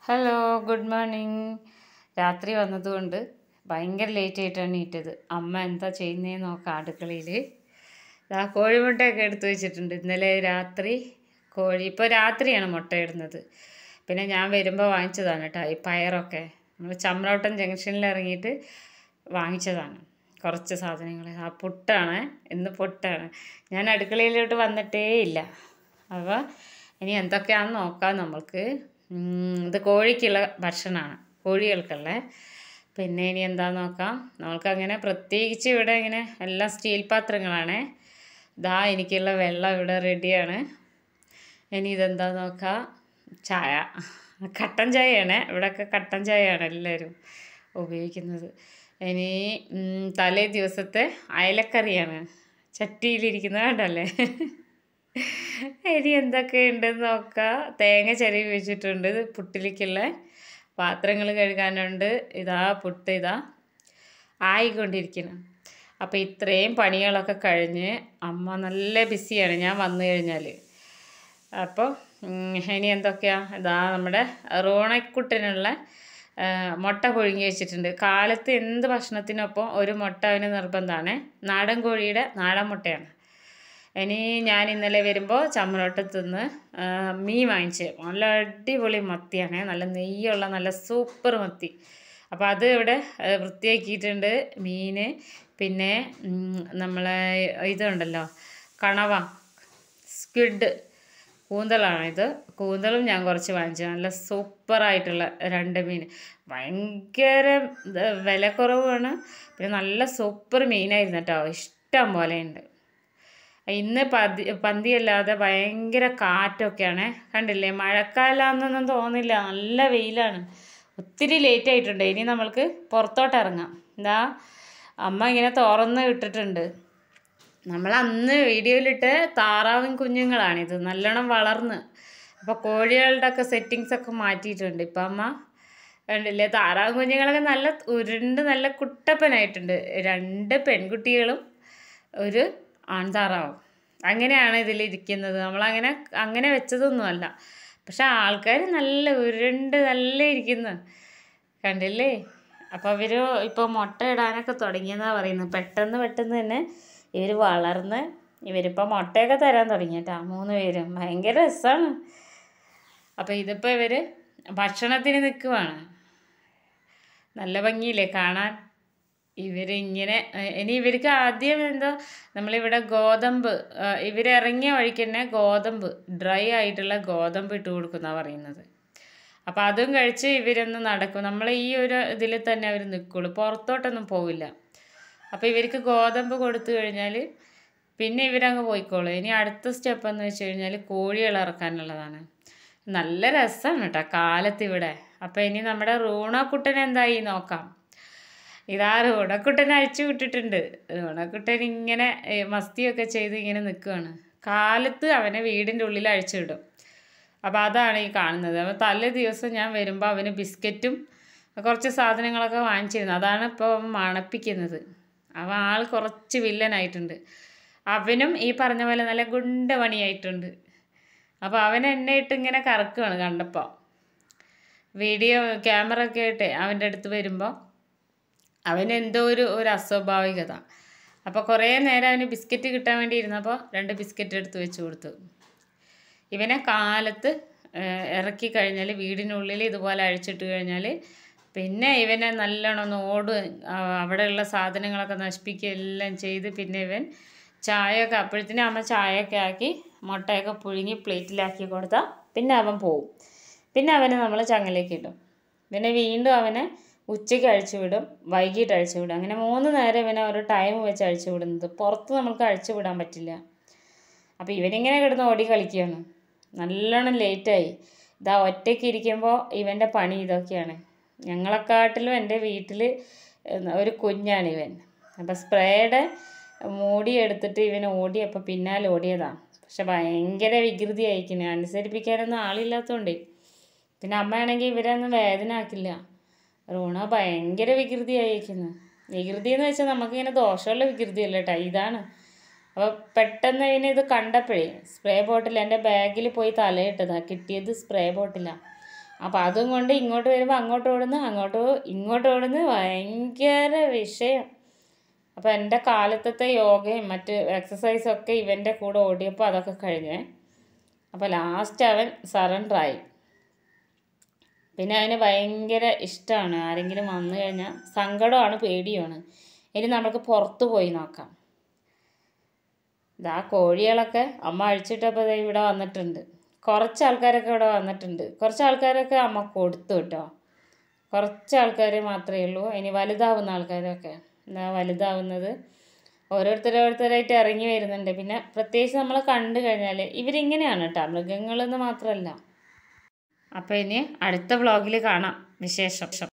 hello good morning രാത്രി വന്നതുകൊണ്ട് ഭയങ്കര ലേറ്റ് ആയിട്ടാണ് എണീറ്റത് അമ്മ എന്താ ചെയ്യുന്നതെന്ന് നോക്കാം അടുക്കളയിൽ ആ കോഴിമുട്ടയൊക്കെ എടുത്ത് വെച്ചിട്ടുണ്ട് ഇന്നലെ രാത്രി കോഴി ഇപ്പോൾ രാത്രിയാണ് മുട്ട ഇടുന്നത് പിന്നെ ഞാൻ വരുമ്പോൾ വാങ്ങിച്ചതാണ് കേട്ടോ ഈ പയറൊക്കെ നമ്മൾ ചമ്രോട്ടം ജംഗ്ഷനിൽ ഇറങ്ങിയിട്ട് വാങ്ങിച്ചതാണ് കുറച്ച് സാധനങ്ങൾ ആ പുട്ടാണ് ഇന്ന് പുട്ടാണ് ഞാൻ അടുക്കളയിലോട്ട് വന്നിട്ടേ ഇല്ല അപ്പോൾ ഇനി എന്തൊക്കെയാണെന്ന് നോക്കാം നമ്മൾക്ക് ഉം, ഇത് കോഴിക്കുള്ള ഭക്ഷണമാണ് കോഴികൾക്കുള്ള പിന്നെ ഇനി എന്താന്ന് നോക്കാം നമ്മൾക്ക് അങ്ങനെ പ്രത്യേകിച്ച് ഇവിടെ ഇങ്ങനെ എല്ലാം സ്റ്റീൽ പാത്രങ്ങളാണ് ദാ എനിക്കുള്ള വെള്ളം ഇവിടെ റെഡിയാണ് ഇനി ഇതെന്താ നോക്കാം ചായ കട്ടൻ ചായയാണ് ഇവിടെയൊക്കെ കട്ടൻ ചായയാണ് എല്ലാവരും ഉപയോഗിക്കുന്നത് ഇനി ഉം, തലേ ദിവസത്തെ അയലക്കറിയാണ് ചട്ടിയിലിരിക്കുന്നത് കണ്ടല്ലേ ഇനി എന്തൊക്കെ ഉണ്ടെന്ന് നോക്കാം തേങ്ങ ചിരവി വെച്ചിട്ടുണ്ട് പുട്ടിലേക്കുള്ള പാത്രങ്ങൾ കഴുകാനുണ്ട് ഇതാ പുട്ട് ഇതാ ആയിക്കൊണ്ടിരിക്കണം അപ്പോൾ ഇത്രയും പണികളൊക്കെ കഴിഞ്ഞ് അമ്മ നല്ല ബിസിയാണ് ഞാൻ വന്നു കഴിഞ്ഞാൽ അപ്പോൾ ഉം, ഇനി എന്തൊക്കെയാ ഇതാ നമ്മുടെ റോണക്കുട്ടനുള്ള ആ, മുട്ട പുഴുങ്ങി വെച്ചിട്ടുണ്ട് കാലത്ത് എന്ത് ഭക്ഷണത്തിനൊപ്പം ഒരു മുട്ട അവന് നിർബന്ധമാണ് നാടൻ കോഴിയുടെ നാടൻ മുട്ടയാണ് ഇനി ഞാൻ ഇന്നലെ വരുമ്പോൾ ചമ്മലോട്ടത്ത് നിന്ന് മീൻ വാങ്ങിച്ച് നല്ല അടിപൊളി മത്തിയാണ് നല്ല നെയ്യുള്ള നല്ല സൂപ്പർ മത്തി അപ്പോൾ അത് ഇവിടെ ആ, വൃത്തിയാക്കിയിട്ടുണ്ട് മീൻ പിന്നെ ഉം, നമ്മളെ ഇതുണ്ടല്ലോ കണവ സ്ക്വിഡ് കൂന്തളാണ് ഇത് കൂന്തളും ഞാൻ കുറച്ച് വാങ്ങിച്ചു നല്ല സൂപ്പറായിട്ടുള്ള രണ്ട് മീൻ ഭയങ്കര ഇത് വിലക്കുറവാണ് പിന്നെ നല്ല സൂപ്പർ മീനായിരുന്നു കേട്ടോ ഇഷ്ടം പോലെ ഉണ്ട് ഇന്ന് പതി പന്തിയല്ലാതെ ഭയങ്കര കാറ്റൊക്കെയാണ് കണ്ടില്ലേ മഴക്കാലമാണെന്നൊന്നും തോന്നില്ല നല്ല വെയിലാണ് ഒത്തിരി ലേറ്റ് ആയിട്ടുണ്ട് ഇനി നമ്മൾക്ക് പുറത്തോട്ട് ഇറങ്ങാം എന്താ അമ്മ ഇങ്ങനെ തുറന്ന് ഇട്ടിട്ടുണ്ട് നമ്മൾ അന്ന് വീഡിയോയിലിട്ട് താറാവും കുഞ്ഞുങ്ങളാണിത് നല്ലോണം വളർന്ന് അപ്പോൾ കോഴികളുടെ ഒക്കെ സെറ്റിങ്സ് ഒക്കെ മാറ്റിയിട്ടുണ്ട് ഇപ്പം അമ്മ കണ്ടില്ലേ താറാവും കുഞ്ഞുങ്ങളൊക്കെ നല്ല ഉരുണ്ട് നല്ല കുട്ടപ്പനായിട്ടുണ്ട് രണ്ട് പെൺകുട്ടികളും ഒരു ആൺതാറാവും അങ്ങനെയാണ് ഇതിലിരിക്കുന്നത് നമ്മളങ്ങനെ അങ്ങനെ വെച്ചതൊന്നുമല്ല പക്ഷെ ആൾക്കാർ നല്ല ഉരുണ്ട് നല്ല ഇരിക്കുന്നു കണ്ടില്ലേ അപ്പോൾ അവർ ഇപ്പോൾ മുട്ട ഇടാനൊക്കെ തുടങ്ങിയെന്നാണ് പറയുന്നത് പെട്ടെന്ന് പെട്ടെന്ന് തന്നെ ഇവർ വളർന്ന് ഇവരിപ്പോൾ മുട്ടയൊക്കെ തരാൻ തുടങ്ങി കേട്ടോ മൂന്ന് പേരും ഭയങ്കര രസമാണ് അപ്പോൾ ഇതിപ്പോൾ ഇവർ ഭക്ഷണത്തിന് നിൽക്കുവാണ് നല്ല ഭംഗിയില്ലേ കാണാൻ ഇവരിങ്ങനെ ഏഹ് ഇനി ഇവർക്ക് ആദ്യം എന്തോ നമ്മളിവിടെ ഗോതമ്പ് ഏഹ് ഇവരിറങ്ങിയ വഴിക്ക് തന്നെ ഗോതമ്പ് ഡ്രൈ ആയിട്ടുള്ള ഗോതമ്പ് ഇട്ട് കൊടുക്കുന്നതാണ് പറയുന്നത് അപ്പോൾ അതും കഴിച്ച് ഇവരൊന്ന് നടക്കും നമ്മൾ ഈ ഒരു ഇതിൽ തന്നെ അവർ നിൽക്കുള്ളൂ പുറത്തോട്ടൊന്നും പോവില്ല അപ്പോൾ ഇവർക്ക് ഗോതമ്പ് കൊടുത്തു കഴിഞ്ഞാൽ പിന്നെ ഇവരങ്ങ് പോയിക്കോളും ഇനി അടുത്ത സ്റ്റെപ്പ് എന്ന് വെച്ച് കഴിഞ്ഞാൽ കോഴികൾ ഇറക്കാനുള്ളതാണ് നല്ല രസമാണ് കേട്ടോ കാലത്ത് ഇവിടെ അപ്പോൾ ഇനി നമ്മുടെ റൂണക്കുട്ടൻ എന്തായി നോക്കാം ഇതാ റൂണക്കുട്ടൻ അഴിച്ചു വിട്ടിട്ടുണ്ട് റൂണക്കുട്ടൻ ഇങ്ങനെ ഏ, മസ്തിയൊക്കെ ചെയ്ത് ഇങ്ങനെ നിൽക്കുകയാണ് കാലത്ത് അവനെ വീടിൻ്റെ ഉള്ളിൽ അഴിച്ചു വിടും അപ്പോൾ അതാണ് ഈ കാണുന്നത് അപ്പോൾ തലേ ദിവസം ഞാൻ വരുമ്പോൾ അവന് ബിസ്ക്കറ്റും കുറച്ച് സാധനങ്ങളൊക്കെ വാങ്ങിച്ചിരുന്നു അതാണ് ഇപ്പോൾ അവൻ മണപ്പിക്കുന്നത് അവൻ ആൾ കുറച്ച് വില്ലനായിട്ടുണ്ട് അവനും ഈ പറഞ്ഞ പോലെ നല്ല ഗുണ്ട പണിയായിട്ടുണ്ട് അപ്പോൾ അവൻ എന്നെ ഇട്ട് ഇങ്ങനെ കറക്കുകയാണ് കണ്ടപ്പോൾ വീഡിയോ ക്യാമറ ഒക്കെ ആയിട്ട് അവൻ്റെ അടുത്ത് വരുമ്പോൾ അവന് എന്തോ ഒരു ഒരു അസ്വാഭാവികത അപ്പോൾ കുറേ നേരം അവന് ബിസ്ക്കറ്റ് കിട്ടാൻ വേണ്ടി ഇരുന്നപ്പോൾ രണ്ട് ബിസ്ക്കറ്റ് എടുത്ത് വെച്ച് കൊടുത്തു ഇവനെ കാലത്ത് ഏഹ്, ഇറക്കി കഴിഞ്ഞാൽ വീടിനുള്ളിൽ ഇതുപോലെ അഴിച്ചിട്ട് കഴിഞ്ഞാൽ പിന്നെ ഇവനെ നല്ലോണം ഒന്ന് ഓടും ആ- അവിടെയുള്ള സാധനങ്ങളൊക്കെ നശിപ്പിക്കുക എല്ലാം ചെയ്ത് പിന്നെ ഇവൻ ചായയൊക്കെ അപ്പോഴത്തേനും അമ്മ ചായയൊക്കെ ആക്കി മുട്ടയൊക്കെ പുഴുങ്ങി പ്ലേറ്റിലാക്കി കൊടുത്താൽ പിന്നെ അവൻ പോവും പിന്നെ അവനെ നമ്മൾ ചങ്ങലേക്ക് ഇടും പിന്നെ വീണ്ടും അവനെ ഉച്ചയ്ക്ക് അഴിച്ചു വിടും വൈകിട്ട് അഴിച്ചു വിടും അങ്ങനെ മൂന്ന് നേരം ഇവനെ ഒരു ടൈം വെച്ച് അഴിച്ചു വിടുന്നത് പുറത്ത് നമുക്ക് അഴിച്ചു വിടാൻ പറ്റില്ല അപ്പോൾ ഇവനിങ്ങനെ കിടന്ന് ഓടി കളിക്കുകയാണ് നല്ലോണം ലേറ്റായി ഇതാ ഒറ്റയ്ക്ക് ഇരിക്കുമ്പോൾ ഇവൻ്റെ പണി ഇതൊക്കെയാണ് ഞങ്ങളെക്കാട്ടിലും എൻ്റെ വീട്ടിൽ ഒരു കുഞ്ഞാണ് ഇവൻ അപ്പോൾ സ്പ്രേയുടെ മൂടി എടുത്തിട്ട് ഇവൻ ഓടിയപ്പോൾ പിന്നാലെ ഓടിയതാണ് പക്ഷെ ഭയങ്കര വികൃതി അയക്കുന്നത് അനുസരിപ്പിക്കാനൊന്നും ആളില്ലാത്തതുകൊണ്ടേ പിന്നെ അമ്മയാണെങ്കിൽ ഇവരൊന്നും വേദന ആക്കില്ല റൂണ ഭയങ്കര വികൃതി അയക്കുന്നു വികൃതി എന്ന് വെച്ചാൽ നമുക്കിങ്ങനെ ദോഷമുള്ള വികൃതി അല്ല കേട്ടോ ഇതാണ് അപ്പോൾ പെട്ടെന്ന് ഇതിനെ ഇത് കണ്ടപ്പോഴേ സ്പ്രേ ബോട്ടിൽ എൻ്റെ ബാഗിൽ പോയി തലയിട്ടതാണ് കിട്ടിയത് സ്പ്രേ ബോട്ടിലാണ് അപ്പോൾ അതും കൊണ്ട് ഇങ്ങോട്ട് വരുമ്പോൾ അങ്ങോട്ട് ഓടുന്നു അങ്ങോട്ട് ഇങ്ങോട്ട് ഓടുന്നു ഭയങ്കര വിഷയം അപ്പോൾ എൻ്റെ കാലത്തത്തെ യോഗയും മറ്റ് എക്സസൈസും ഒക്കെ ഇവൻ്റെ കൂടെ ഓടിയപ്പോൾ അതൊക്കെ കഴിഞ്ഞേ അപ്പോൾ ലാസ്റ്റ് അവൻ സറണ്ടറായി പിന്നെ അവന് ഭയങ്കര ഇഷ്ടമാണ് ആരെങ്കിലും വന്നു കഴിഞ്ഞാൽ സങ്കടമാണ് പേടിയുമാണ് ഇനി നമുക്ക് പുറത്ത് പോയി നോക്കാം ഇതാ കോഴികളൊക്കെ അമ്മ അഴിച്ചിട്ടപ്പോൾ ദേ ഇവിടെ വന്നിട്ടുണ്ട് കുറച്ച് ആൾക്കാരൊക്കെ ഇവിടെ വന്നിട്ടുണ്ട് കുറച്ച് ആൾക്കാരൊക്കെ അമ്മ കൊടുത്തു കേട്ടോ കുറച്ച് ആൾക്കാർ മാത്രമേ ഉള്ളൂ ഇനി വലുതാവുന്ന ആൾക്കാരൊക്കെ എന്താ വലുതാവുന്നത് ഓരോരുത്തരോരുത്തരായിട്ട് ഇറങ്ങി വരുന്നുണ്ട് പിന്നെ പ്രത്യേകിച്ച് നമ്മൾ കണ്ടു കഴിഞ്ഞാൽ ഇവരിങ്ങനെയാണ് കേട്ടോ മൃഗങ്ങളെന്ന് മാത്രമല്ല അപ്പോൾ ഇനി അടുത്ത വ്ളോഗിൽ കാണാം വിശേഷം